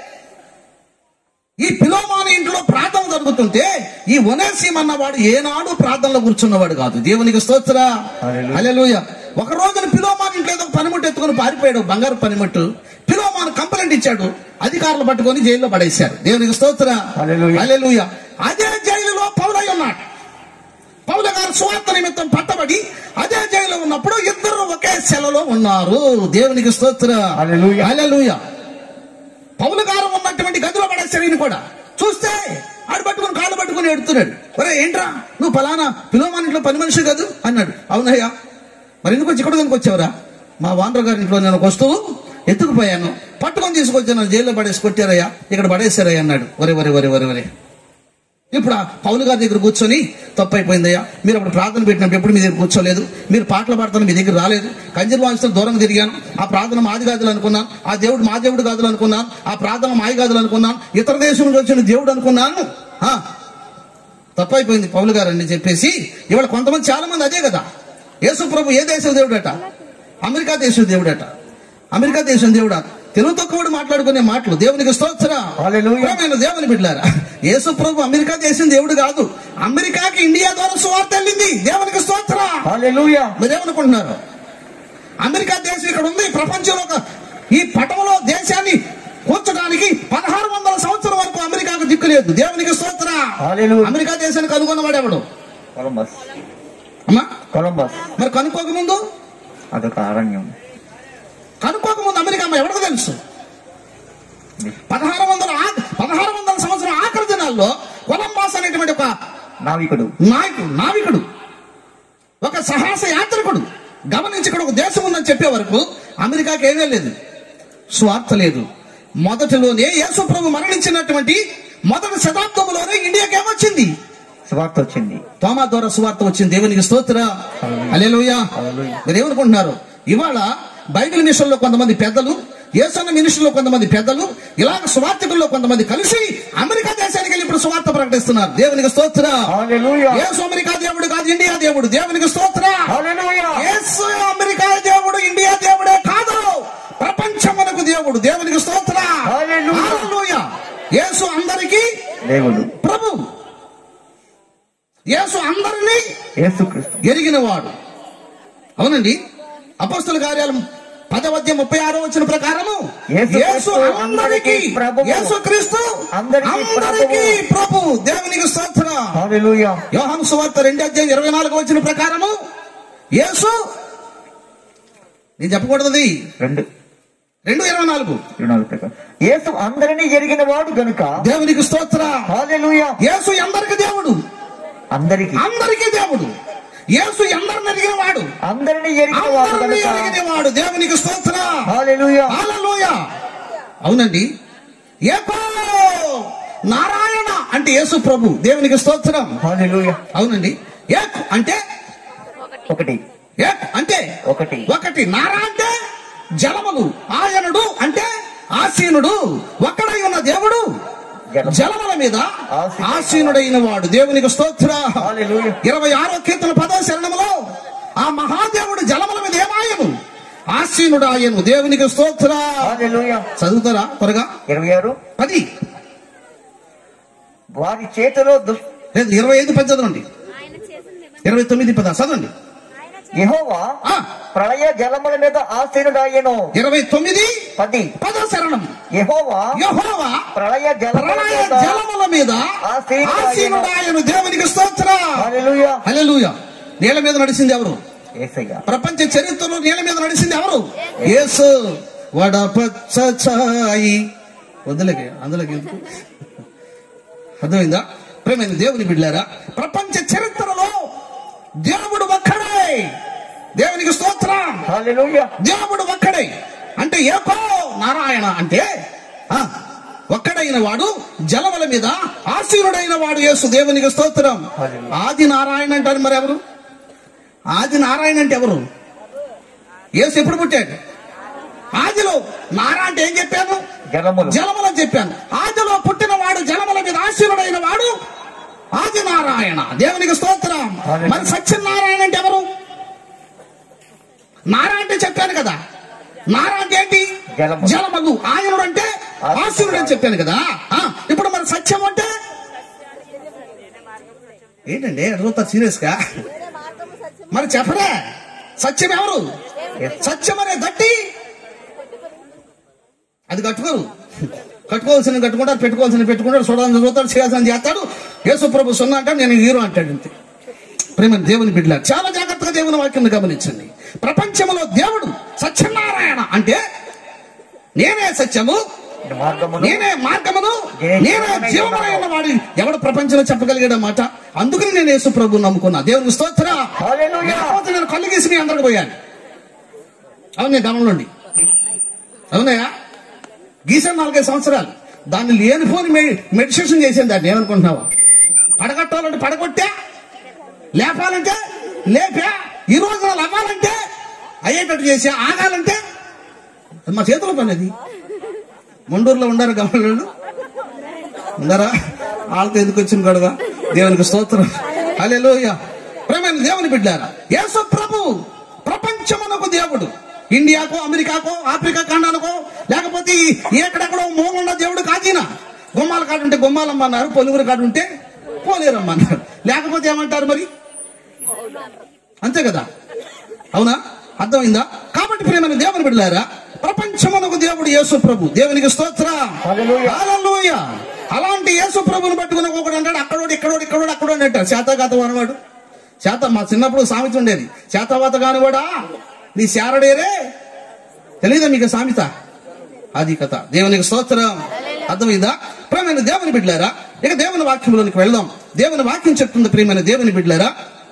ఈ పిలోమాని ఇంట్లో ప్రార్థన జరుగుతుంటే ఈ వనేసీం అన్నవాడు ఏనాడు ప్రార్థనలో కూర్చున్నవాడు కాదు దేవునికి స్తోత్ర హల్లెలూయా. హల్లెలూయా ఒక రోజున పిలోమాన్ ఇంట్లో ఏదో పనిముట్టు ఎత్తుకొని పారిపోయాడు బంగారు పనిముట్టు పిలోమాన్ కంప్లైంట్ ఇచ్చాడు అధికారులు పట్టుకొని జైల్లో పడేశారు దేవునికి స్తోత్ర హల్లెలూయా. హల్లెలూయా అదే జైలులో పౌలై ఉన్నాడు పౌల గారు స్వార్థ నిమిత్తం పట్టబడి అదే జైల్లో ఉన్నప్పుడు ఇద్దరు ఒకే సెలలో ఉన్నారు దేవునికి స్తోత్ర హల్లెలూయా. హల్లెలూయా పౌలు గారు ఉన్నటువంటి గదిలో పడేశారు ఈయన కూడా చూస్తే ఆడు పట్టుకుని కాళ్ళు పట్టుకుని ఎడుతున్నాడు ఒరే ఏంట్రా నువ్వు ఫలానా పిలోమాన్ ఇంట్లో పని మనిషి కాదు అన్నాడు అవునయ్యా మరి ఎందుకు వచ్చి ఇక్కడ ఎందుకు వచ్చావురా మా వానర గారి ఇంట్లో నేను ఒక వస్తువు ఎత్తుకుపోయాను పట్టుకొని తీసుకొచ్చాను జైల్లో పడేసి కొట్టారయ్యా ఇక్కడ పడేశారయ్యా అన్నాడు వరే వరే వరే వరే వరే ఇప్పుడు ఆ పౌలు గారి దగ్గర కూర్చొని తప్పు అయిపోయిందయ్యా మీరు అప్పుడు ప్రార్థన పెట్టినప్పుడు ఎప్పుడు మీ దగ్గర కూర్చోలేదు మీరు పాటలు పాడుతున్న మీ దగ్గర రాలేదు కంజర్ వాంచుతో దూరం తిరిగాను ఆ ప్రార్థన మాది గాదులు అనుకున్నాను ఆ దేవుడు మా దేవుడు గాదులు అనుకున్నాను ఆ ప్రార్థన మాయి గాదులు అనుకున్నాను ఇతర దేశం నుంచి వచ్చిన దేవుడు అనుకున్నాను ఆ, తప్పు అయిపోయింది పౌలు గారు అని చెప్పేసి ఇవాళ కొంతమంది చాలా మంది అదే కదా యేసు ప్రభు ఏ దేశం దేవుడట అమెరికా దేశం దేవుడట అమెరికా దేశం దేవుడా తెలుగు తక్కువడు మాట్లాడుకునే మాటలు దేవునికి స్తోత్ర హల్లెలూయా. ప్రియమైన దేవుని బిడ్డారా యేసు ప్రభు అమెరికా దేశం దేవుడు కాదు అమెరికాకి ఇండియా ద్వారా సువార్త వెళ్ళింది దేవునికి స్తోత్ర హల్లెలూయా మీరేమనుకుంటున్నారు అమెరికా దేశం ఇక్కడ ఉంది ప్రపంచంలో ఒక ఈ పటంలో దేశాన్ని కూర్చడానికి పదహారు వందల సంవత్సరం వరకు అమెరికాకు దిక్కు లేదు దేవునికి స్తోత్ర హల్లెలూయా. అమెరికా దేశాన్ని కనుగొన్నవాడు ఎవడు కొలంబస్ అమ్మా కొలంబస్ మరి కనుక్కోక ముందు అదొక అరణ్యం కనుక్కోక ముందు అమెరికా అమ్మ ఎవరికి తెలుసు పదహారు వందల ఆ- పదహారు వందల సంవత్సరం ఆఖరి దినాల్లో కొలంబాస్ అనేటువంటి ఒక నావికుడు నాయకుడు నావికుడు ఒక సాహస యాత్రికుడు గమనించి ఇక్కడ ఒక దేశం ఉందని చెప్పే వరకు అమెరికాకి ఏమీ లేదు స్వార్థ లేదు మొదటిలోనే యేసు ప్రభు మరణించినటువంటి మొదటి శతాబ్దంలోనే ఇండియాకి ఏమొచ్చింది సువార్త వచ్చింది తోమా ద్వారా సువార్త వచ్చింది దేవునికి స్తోత్ర అలేలుయా హల్లెలూయా. మీరు ఏమనుకుంటున్నారు ఇవాళ బైబిల్ మిషన్ లో కొంతమంది పెద్దలు యేసన్న మినిస్టర్ లో కొంతమంది పెద్దలు ఇలాగ సువార్తికుల్లో కొంతమంది కలిసి అమెరికా దేశానికి వెళ్ళి ఇప్పుడు సువార్త ప్రకటిస్తున్నారు దేవునికి స్తోత్ర హల్లెలూయా యేసు అమెరికా దేవుడు కాదు ఇండియా దేవుడు దేవునికి స్తోత్ర హల్లెలూయా యేసు అమెరికా దేవుడు ఇండియా దేవుడే కాదు ప్రపంచమునకు దేవుడు దేవునికి స్తోత్ర హల్లెలూయా. హల్లెలూయా. యేసు అందరికీ దేవుడు ప్రభు యేసు అందరినీ యేసుక్రీస్తు ఎరిగిన వాడు అవునండి అపస్తుల కార్యాలు పదవద్య ముప్పై ఆరో వచ్చిన ప్రకారము యేసు యేసు క్రీస్తు అందరికీ ప్రభువు. యేసు క్రీస్తు అందరికీ అందరికీ ప్రభు దేవునికి స్తోత్ర హల్లెలూయా యోహాను సువార్త రెండు అధ్యాయం ఇరవై నాలుగు వచ్చిన ప్రకారము యేసు నేను చెప్పకూడదు రెండు రెండు ఇరవై నాలుగు ఇరవై నాలుగు ప్రకారం యేసు అందరినీ ఎరిగిన వాడు గనుక దేవునికి స్తోత్ర హల్లెలూయా యేసు అందరికి దేవుడు అందరికి అందరికీ దేవుడు యేసు ఎందరిని ఎరిగిన వాడు అందరినీ ఎరిగిన వాడు అందరినీ గనుక ఎరిగిన వాడు దేవునికి స్తోత్ర హల్లెలూయా హల్లెలూయా అవునండి ఏకో నారాయణ అంటే యేసు ప్రభు దేవునికి స్తోత్రం హల్లెలూయా అవునండి ఏక్ అంటే ఒకటి ఏక్ అంటే ఒకటి ఒకటి నారా అంటే జలములు ఆయనుడు అంటే ఆసీనుడు ఒక్కడై ఉన్న దేవుడు జలం. జలముల మీద ఆసీనుడైన ఆసీనుడైన వాడు దేవునికి స్తోత్ర హల్లెలూయా ఇరవై ఆరో కీర్తన పదో శరణములో ఆ మహాదేవుడు జలముల మీద ఏమాయను ఆసీనుడు ఆయను దేవునికి స్తోత్ర హల్లెలూయా చదువుతారా త్వరగా ఇరవై ఆరు పది వారి చేతిలో దుష్ లేదు ఇరవై ఐదు పది చదవండి ఇరవై తొమ్మిది పద చదవండి యెహోవా ఆ, ప్రళయ జలముల మీద ఆశీనుడాయను ఇరవై తొమ్మిది పది పద శరణం యెహోవా యెహోవా ప్రళయ జలముల ప్రళయ మీద జలముల మీద ఆసీనుడాయను. ఆసీనుడాయను దేవునికి స్తోత్ర హల్లెలూయా హల్లెలూయా నీళ్ళ మీద నడిచింది ఎవరు యేసయ్య ప్రపంచ చరిత్రలో నీళ్ళ మీద నడిచింది ఎవరు యేసు వడపచ్చ ఛాయి వదిలేకే అందులోకి ఎందుకు అర్థమైందా ప్రేమైన దేవుని బిడ్డారా ప్రపంచ చరిత్రలో దేవుడు ఒక్కడే దేవునికి స్తోత్రం హల్లెలూయా దేవుడు ఒక్కడే అంటే ఏకో నారాయణ అంటే ఆ, ఒక్కడైన వాడు జలముల మీద ఆశీనుడైన వాడు యేసు దేవునికి స్తోత్రం ఆది నారాయణ అంటారు మరి ఎవరు ఆది నారాయణ అంటే ఎవరు యేసు ఎప్పుడు పుట్టాడు ఆదిలో నారా అంటే ఏం చెప్పాను జలములు జలముల చెప్పాను ఆదిలో పుట్టిన వాడు జలముల మీద ఆశీనుడైన వాడు ఆది నారాయణ దేవునికి స్తోత్రం మరి సత్యనారాయణ అంటే ఎవరు నారా అంటే చెప్పాను కదా నారా అంటే ఏంటి జలము. జలమలు ఆయనుడు అంటే ఆశీనుడు అని చెప్పాను కదా ఆ, ఇప్పుడు మరి సత్యం అంటే ఏంటండి అడుగుతారు సీరియస్ గా మరి చెప్పరే సత్యం ఎవరు సత్యం అనే గట్టి అది కట్టుకోరు కట్టుకోవాల్సిన కట్టుకుంటారు పెట్టుకోవాల్సిన పెట్టుకుంటారు చూడాలని చూస్తాడు చేయాల్సిన చేస్తాడు యేసు ప్రభు సున్నా అంటాడు నేను హీరో అంటాడు అంతే ప్రేమ దేవుని బిడ్డ చాలా జాగ్రత్తగా దేవుని వాక్యం గమనించండి ప్రపంచంలో దేవుడు సత్యనారాయణ అంటే నేనే సత్యము మార్గమును నేనే మార్గమును నేనే జీవమైన వాడి ఎవడు ప్రపంచంలో చెప్పగలిగాడు మాట అందుకని నేను యేసు ప్రభు నమ్ముకున్నా దేవునికి స్తోత్ర హల్లెలూయా. లేకపోతే నేను కళ్ళు గీసి మీ అందరికి పోయాను అవును నేను గమనండి అవునయ్యా గీసాను నాలుగైదు సంవత్సరాలు దాన్ని లేనిపోని మె- మెడిటేషన్ చేసాను దాన్ని ఏమనుకుంటున్నావా పడగట్టాలంటే పడగొట్టా లేపాలంటే లేపా ఈ రోజు వాళ్ళు అవ్వాలంటే అయ్యేటట్టు చేసా ఆగాలంటే అది మా చేతిలో పని అది మండూరులో ఉండారు గమనాలు ఉన్నారా వాళ్ళతో ఎందుకు వచ్చిన గొడవ దేవునికి స్తోత్రం హల్లెలూయా ప్రేమైన దేవుని బిడ్డారా యేసు ప్రభు ప్రపంచమునకు దేవుడు ఇండియాకో అమెరికాకో ఆఫ్రికా ఖండానికో లేకపోతే ఈ ఎక్కడెక్కడో మూలన్న దేవుడు కాదీనా గుమ్మాల కాడు ఉంటే గుమ్మాలమ్మన్నారు పొలుగురు కాడు ఉంటే పోలేరమ్మన్నారు లేకపోతే ఏమంటారు మరి అంతే కదా అవునా అర్థమైందా కాబట్టి ప్రేమైన దేవుని బిడ్డలారా ప్రపంచమునకు దేవుడు యేసు ప్రభు దేవునికి స్తోత్ర హల్లెలూయా. హల్లెలూయా. అలాంటి యేసు ప్రభుని పట్టుకుని ఒకడు అంటాడు అక్కడోడు ఇక్కడోడు ఇక్కడోడు అక్కడోడు అంటాడు శాతగాతం అనవాడు శాత మా చిన్నప్పుడు సామెత ఉండేది శాతవాత కానివాడా నీ శారడేరే తెలియదా మీకు సామెత అది కథ దేవునికి స్తోత్రం అర్థమైందా ప్రియమైన దేవుని బిడ్డలారా ఇక దేవుని వాక్యంలోనికి వెళ్దాం దేవుని వాక్యం చెప్తుంది ప్రియమైన దేవుని బిడ్డలారా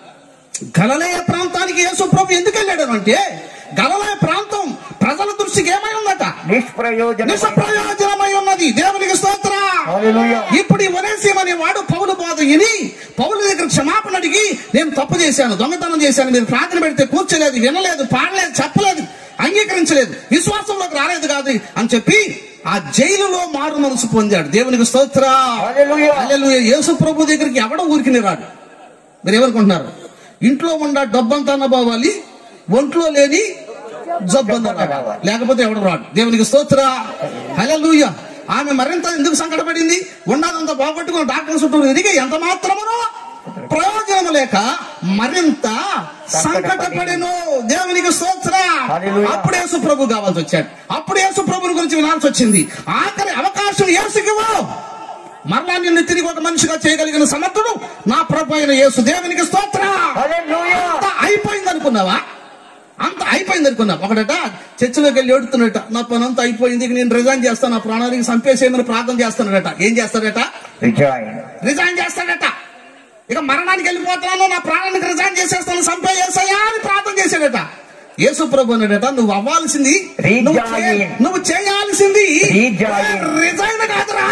గలలయ ప్రాంతానికి యేసు ప్రభు ఎందుకు వెళ్ళాడు అంటే గలలయ ప్రాంతం ప్రజల దృష్టికి ఏమై ఉందట నిష్ప్రయోజన నిష్ప్రయోజనమై ఉన్నది దేవునికి స్తోత్ర హల్లెలూయా. ఇప్పుడు ఈ వనేసీం అనే వాడు పౌలు బాధ విని పౌలు దగ్గర క్షమాపణ అడిగి నేను తప్పు చేశాను దొంగతనం చేశాను మీరు ప్రార్థన పెడితే కూర్చోలేదు వినలేదు పాడలేదు చెప్పలేదు అంగీకరించలేదు విశ్వాసంలోకి రాలేదు కాదు అని చెప్పి ఆ జైలులో మారు మనసు పొందాడు దేవునికి స్తోత్ర హల్లెలూయా. హల్లెలూయా. యేసు ప్రభు దగ్గరికి ఎవడో ఊరికి రాడు మీరు ఏమనుకుంటున్నారు ఇంట్లో ఉన్న డబ్బంతా పోవాలి ఒంట్లో లేని జబ్బంతా రావాలి లేకపోతే ఎవడు రాడు దేవునికి స్తోత్ర హల్లెలూయా ఆమె మరింత ఎందుకు సంకటపడింది ఉన్నదంతా బాగొట్టుకుని డాక్టర్ చుట్టూ తిరిగి ఎంత మాత్రమునో ప్రయోజనం లేక మరింత సంకటపడెను దేవునికి స్తోత్ర హల్లెలూయా. అప్పుడు యేసు ప్రభు కావాల్సి వచ్చాడు అప్పుడు యేసు ప్రభుని గురించి వినాల్సి వచ్చింది ఆఖరి అవకాశం యేసుకివ్వు మరలా నిన్ను తిరిగి ఒక మనిషిగా చేయగలిగిన సమర్థుడు నా ప్రభు అయిన యేసు దేవునికి స్తోత్ర హల్లెలూయా. అంత అయిపోయింది అనుకున్నావా అంత అయిపోయింది అనుకున్నా ఒకడట చర్చిలోకి వెళ్ళి ఏడుతున్నట నా పని అంతా అయిపోయింది ఇక నేను రిజైన్ చేస్తాను నా ప్రాణానికి చంపేసేయమని ప్రార్థన చేస్తానట ఏం చేస్తాడట రిజాయిన్ రిజైన్ చేస్తాడట ఇక మరణానికి వెళ్ళిపోతున్నాను నా ప్రాణానికి రిజైన్ చేసేస్తాను చంపేయేసయ్యా అని ప్రార్థన చేశాడట యేసు ప్రభు అన్నాడట నువ్వు అవ్వాల్సింది నువ్వు చే- Rejoin. నువ్వు చేయాల్సింది Rejoin. రిజైన్ కాదురా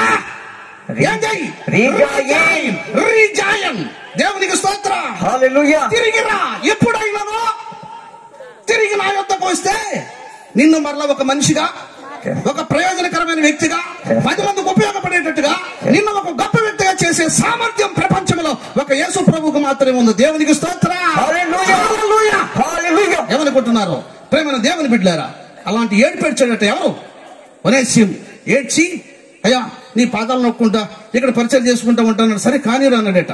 ఏం చెయ్యి? Rejoin. Rejoin. దేవునికి స్తోత్ర హల్లెలూయా తిరిగిరా ఎప్పుడైనానో తిరిగి నా యొద్దకు వస్తే నిన్ను మరలా ఒక మనిషిగా ఒక ప్రయోజనకరమైన వ్యక్తిగా పది మందికి ఉపయోగపడేటట్టుగా నిన్ను ఒక గొప్ప వ్యక్తిగా చేసే సామర్థ్యం ప్రపంచంలో ఒక యేసు ప్రభువుకు మాత్రమే ఉంది దేవునికి స్తోత్ర హల్లెలూయా. హల్లెలూయా. హల్లెలూయా ఏమనుకుంటున్నారు ప్రేమను దేవుని బిడ్డారా అలాంటి ఏడ్పేడ్చాడట ఎవరు ఒనేసిం ఏడ్చి అయ్యా నీ పాదాలు నొక్కుంటా ఇక్కడ పరిచయం చేసుకుంటా ఉంటాను సరే కానీరా అన్నాడట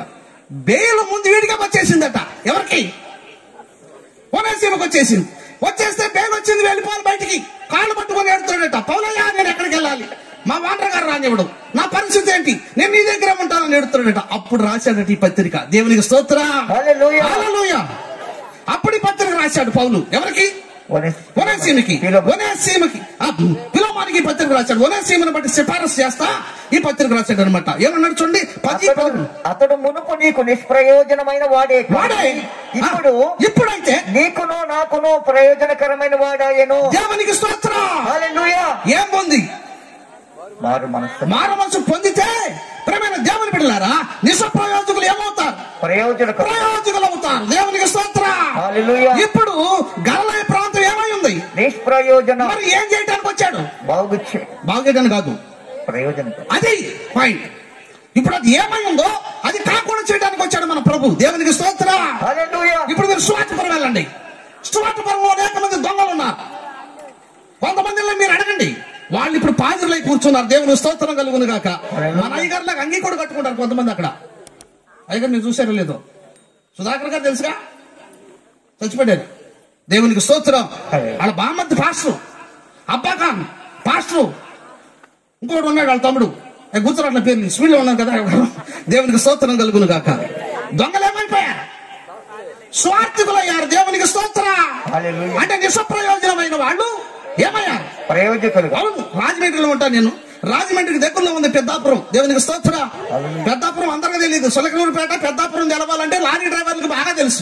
బేలు ముందు వీడిగా వచ్చేసిందట ఎవరికి ఓనేసీమకు వచ్చేసింది వచ్చేస్తే బేలు వచ్చింది వెళ్ళిపోవాలి బయటికి కాళ్ళు పట్టుకొని ఎడుతున్నాడట పౌలయ్య నేను ఎక్కడికి వెళ్ళాలి మా వాంటర్ గారు రానివ్వడు నా పరిస్థితి ఏంటి నేను నీ దగ్గర ఉంటానని ఎడుతున్నాడట అప్పుడు రాశాడట ఈ పత్రిక దేవునికి స్తోత్ర హల్లెలూయా. హల్లెలూయా. అప్పుడు ఈ పత్రిక రాశాడు పౌలు ఎవరికి ఒనేసీమకి ఒనేసీమకి ఆ పిలోమానికి ఈ పత్రిక రాశాడు ఒనేసీమని బట్టి సిఫారసు చేస్తా ఈ పత్రిక రాశాడు అనమాట ఏమన్నాడు చూడండి పది అతడు పదకొండు. అతడు మునుపు నీకు నిష్ప్రయోజనమైన వాడే వాడే ఇప్పుడు ఆ, ఇప్పుడైతే నీకును నాకును ప్రయోజనకరమైన వాడాయను దేవునికి స్తోత్ర హల్లెలూయా ఏం పొంది మారు మనస్సు మారు మనసు పొందితే ప్రేమైన దేవుని బిడ్డలారా నిజ ప్రయోజకులు ఏమవుతారు ప్రయోజనకరం ప్రయోజకులు అవుతారు దేవునికి స్తోత్ర హల్లెలూయా ఇప్పుడు గలలయ ప్రాంతం ఏమై ఉంది నిష్ప్రయోజన మరి ఏం చేయడానికి వచ్చాడు బాగుచ్చే బాగు చేయడానికి కాదు ప్రయోజనకరం అది పాయింట్ ఇప్పుడు అది ఏమై ఉందో అది కాకుండా చేయడానికి వచ్చాడు మన ప్రభు దేవునికి స్తోత్ర హల్లెలూయా ఇప్పుడు మీరు స్వార్థపురం వెళ్ళండి స్వార్థపురంలో అనేక మంది దొంగలు ఉన్నారు కొంతమందిలో మీరు అడగండి వాళ్ళు ఇప్పుడు పాజరులై కూర్చున్నారు దేవుని స్తోత్రం కలుగును గాక మన అయ్యగారులకు అంగీ కూడా కట్టుకుంటారు కొంతమంది అక్కడ అయ్యగారు మీరు చూసారో లేదో సుధాకర్ గారు తెలుసుగా చచ్చిపోయారు దేవునికి స్తోత్రం వాళ్ళ బామ్మద్ది పాస్టర్ అబ్బా ఖాన్ పాస్టర్ ఇంకోటి ఉన్నాడు వాళ్ళ తమ్ముడు ఏ గుర్తురాట్ల పేర్లు స్పీడ్ లో ఉన్నాడు కదా దేవునికి స్తోత్రం కలుగును గాక దొంగలు ఏమైపోయారు స్వార్థికులయ్యారు దేవునికి స్తోత్ర హల్లెలూయా. అంటే నిస్ప్రయోజనమైన వాళ్ళు ఏమయ్యారు ప్రయోజకులుగా అవును రాజమండ్రిలో ఉంటాను నేను రాజమండ్రికి దగ్గరలో ఉంది పెద్దాపురం దేవునికి స్తోత్ర పెద్దాపురం అందరికీ తెలియదు సులకనూరుపేట పెద్దాపురం తెలవాలంటే లారీ డ్రైవర్లకు బాగా తెలుసు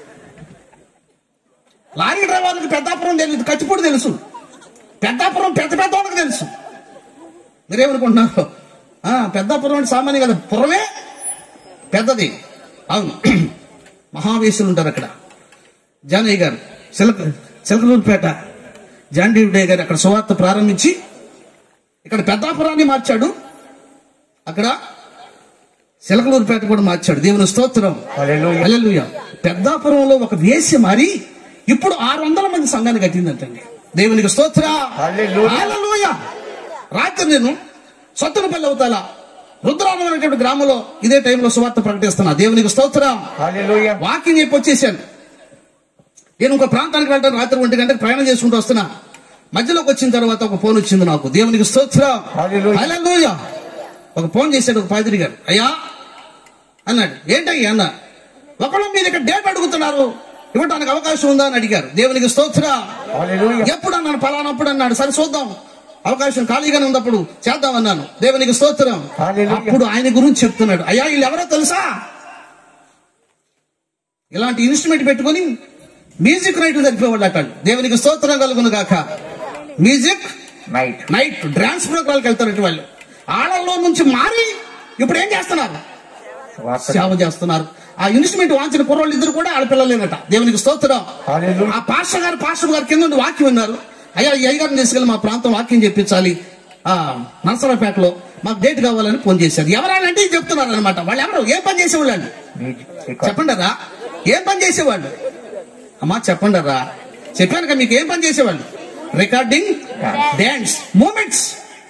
లారీ డ్రైవర్లకు పెద్దాపురం తెలియదు కచ్చిపూడి తెలుసు పెద్దాపురం పెద్ద పెద్ద వాళ్ళకి తెలుసు మీరేమనుకుంటున్నారు ఆ, పెద్దాపురం అంటే సామాన్య కదా పురమే పెద్దది అవును మహావేశులు ఉంటారు అక్కడ జానయ్య గారు సిలక సిలకలూరుపేట జాన్ డేవిడే గారు అక్కడ సువార్త ప్రారంభించి ఇక్కడ పెద్దాపురాన్ని మార్చాడు అక్కడ సిలకలూరుపేట కూడా మార్చాడు దేవుని స్తోత్రం హల్లెలూయా. హల్లెలూయా. పెద్దాపురంలో ఒక వేసి మారి ఇప్పుడు ఆరు వందల మంది సంఘాన్ని కట్టిందంటండి దేవునికి స్తోత్ర హల్లెలూయా. హల్లెలూయా. రాత్రి నేను సత్తునపల్లి అవుతాల రుద్రాలం అనేటువంటి గ్రామంలో ఇదే టైంలో సువార్త ప్రకటిస్తున్నా దేవునికి స్తోత్రం హల్లెలూయా వాకింగ్ చెప్పి వచ్చేసాను నేను ఇంకో ప్రాంతానికి వెళ్ళడానికి రాత్రి ఒంటి గంటకు ప్రయాణం చేసుకుంటూ వస్తున్నా మధ్యలోకి వచ్చిన తర్వాత ఒక ఫోన్ వచ్చింది నాకు దేవునికి స్తోత్రం హల్లెలూయా. హల్లెలూయా. ఒక ఫోన్ చేశాడు ఒక పాదిరి గారు అయ్యా అన్నాడు ఏంటయ్యా అన్న ఒకళ్ళు మీరు ఇక్కడ డేట్ అడుగుతున్నారు ఇవ్వడానికి అవకాశం ఉందా అని అడిగారు దేవునికి స్తోత్రం హల్లెలూయా ఎప్పుడు అన్నాను ఫలానప్పుడు అన్నాడు సరే చూద్దాం అవకాశం ఖాళీగానే ఉన్నప్పుడు చేద్దాం అన్నాను దేవునికి స్తోత్రం హల్లెలూయా. అప్పుడు ఆయన గురించి చెప్తున్నాడు అయ్యా వీళ్ళు ఎవరో తెలుసా ఇలాంటి ఇన్స్ట్రుమెంట్ పెట్టుకొని మ్యూజిక్ నైట్ జరిపేవాళ్ళు అట్టాడు దేవునికి స్తోత్రం కలుగును గాక మ్యూజిక్ నైట్ నైట్ డాన్స్ ప్రోగ్రాంకి వెళ్తారు వాళ్ళు ఆళ్ళల్లో నుంచి మారి ఇప్పుడు ఏం చేస్తున్నారు వార్త సేవ చేస్తున్నారు ఆ ఇన్స్ట్రుమెంట్ వాంచిన కుర్రోళ్ళు ఇద్దరు కూడా ఆడపిల్లలేనట దేవునికి స్తోత్రం హల్లెలూయా ఆ పాస్టర్ గారు పాస్టర్ గారు కింద ఉండి వాక్యం విన్నారు అయ్యా ఈ అయ్యగారిని తీసుకెళ్ళి మా ప్రాంతం వాక్యం చెప్పించాలి ఆ నరసరావుపేటలో మాకు డేట్ కావాలని ఫోన్ చేశారు ఎవరంటే చెప్తున్నారు అనమాట వాళ్ళు ఎవరు ఏం పని చేసేవాళ్ళు అండి మ్యూజిక్ రికార్డ్ చెప్పండరా ఏం పని చేసేవాళ్ళు అమ్మా చెప్పండరా చెప్పాను కదా మీకు ఏం పని చేసేవాళ్ళు రికార్డింగ్ డాన్స్ మూమెంట్స్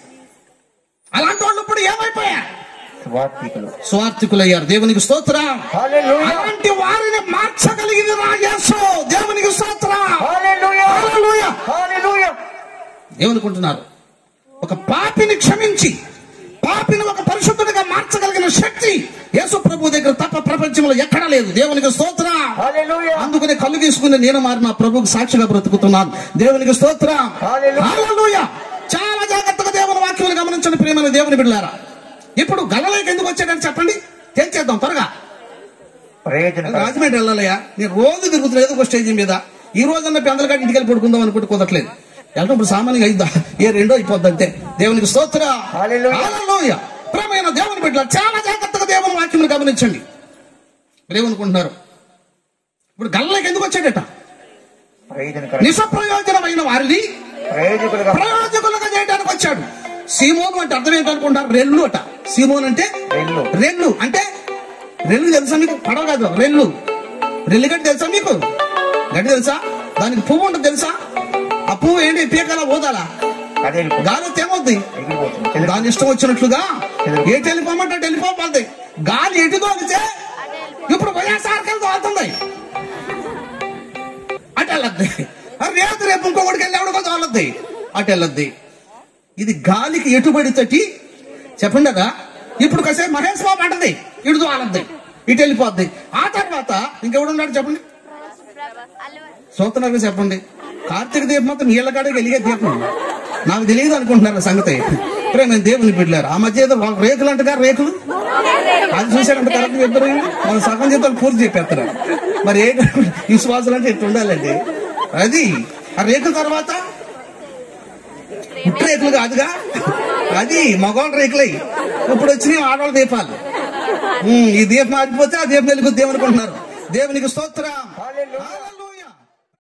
అలాంటి వాళ్ళు ఇప్పుడు ఏమైపోయా స్వార్థికులు స్వార్థికులయ్యారు దేవునికి స్తోత్రం హల్లెలూయా అలాంటి వారిని మార్చగలిగింది నా యేసు దేవునికి స్తోత్రం హల్లెలూయా హల్లెలూయా. హల్లెలూయా ఏమనుకుంటున్నారు ఒక పాపిని క్షమించి పాపిని ఒక పరిశుద్ధుడిగా మార్చగలిగిన శక్తి యేసు ప్రభు దగ్గర తప్ప ప్రపంచంలో ఎక్కడా లేదు దేవునికి స్తోత్రం హల్లెలూయా అందుకనే కళ్ళు తీసుకుని నేను మారి నా ప్రభుకు సాక్షిగా బ్రతుకుతున్నాను దేవునికి స్తోత్రం హల్లెలూయా. హల్లెలూయా. చాలా జాగ్రత్తగా దేవుని వాక్యం గమనించండి ప్రియమైన దేవుని బిడ్డారా ఇప్పుడు గలలోకి ఎందుకు వచ్చాడని చెప్పండి తెలిచేద్దాం త్వరగా ప్రయోజనకరం రాజమండ్రి వెళ్ళాలయ్యా నేను రోజు తిరుగుతున్నా ఏదో ఒక స్టేజ్ మీద ఈ రోజన్నా పెందల కాడి ఇంటికి వెళ్ళి పడుకుందాం అనుకుంటే కుదరట్లేదు వెళ్ళడం ఇప్పుడు సామాన్యంగా అయిద్దా ఏ రెండో అయిపోద్ది అంతే దేవునికి స్తోత్ర హల్లెలూయా. హల్లెలూయా. ప్రియమైన దేవుని బిడ్డల చాలా జాగ్రత్తగా దేవుని వాక్యం గమనించండి మీరేమనుకుంటున్నారు ఇప్పుడు గల్లకి ఎందుకు వచ్చాడట ప్రయోజనకరం నిస్ప్రయోజనమైన వారిని ప్రయోజకులుగా ప్రయోజకులుగా చేయడానికి వచ్చాడు సీమోను అంటే అర్థం ఏంటనుకుంటారు రెల్లు అట సీమోన్ అంటే రెల్లు. రెల్లు అంటే రెల్లు తెలుసా మీకు పడవ కాదు రెల్లు రెల్లు గడ్డి తెలుసా మీకు గడ్డి తెలుసా దానికి పువ్వు ఉంటుంది తెలుసా ఆ పువ్వు ఏంటి పీకలా పోదాలా అదే వెళ్ళిపో- గాలి వస్తే ఏమవుద్ది ఎగిరిపోతుంది చెదిరి- దాని ఇష్టం వచ్చినట్లుగా ఎటు వెళ్ళిపోమంటే అటు వెళ్ళిపోతుంది గాలి ఎటు తోలితే ఇప్పుడు వైఎస్ఆర్కి తోలుతుంది అటు వెళ్ళద్ది రేపు రేపు ఇంకొకటికి వెళ్ళి ఎవడికో తోలద్ది అటు వెళ్ళద్ది ఇది గాలికి ఎటుబడి తట్టి చెప్పండి కదా ఇప్పుడు కాసేపు మహేష్ బాబు అంటది ఇటు తోలద్ది ఇటు వెళ్ళిపోద్ది ఆ తర్వాత ఇంకెవడున్నాడు చెప్పండి సూతనగా చెప్పండి కార్తీక దీపం మాత్రం నీళ్ళ కాడికి వెలిగే దీపం నాకు తెలియదు అనుకుంటున్నారు సంగతి ఇప్పుడే మేము దేవుని బిడ్డలారు ఆ మధ్య ఏదో వాళ్ళ రేకులు అంటగా రేకులు అది చూసారంటే కరెక్ట్ చెప్పారు మన సగం జీతాలు పూర్తి చెప్పేస్తారు మరి ఏ విశ్వాసాలు అంటే ఇట్లా ఉండాలండి అది ఆ రేకుల తర్వాత పుట్టు రేకులు కాదుగా అది మగవాళ్ళ రేకులై ఇప్పుడు వచ్చినాయి ఆడవాళ్ళ దీపాలు ఉమ్, ఈ దీపం ఆడిపోతే ఆ దీపం వెలుగుద్ది ఏమనుకుంటున్నారు దేవునికి స్తోత్రం హల్లెలూయా.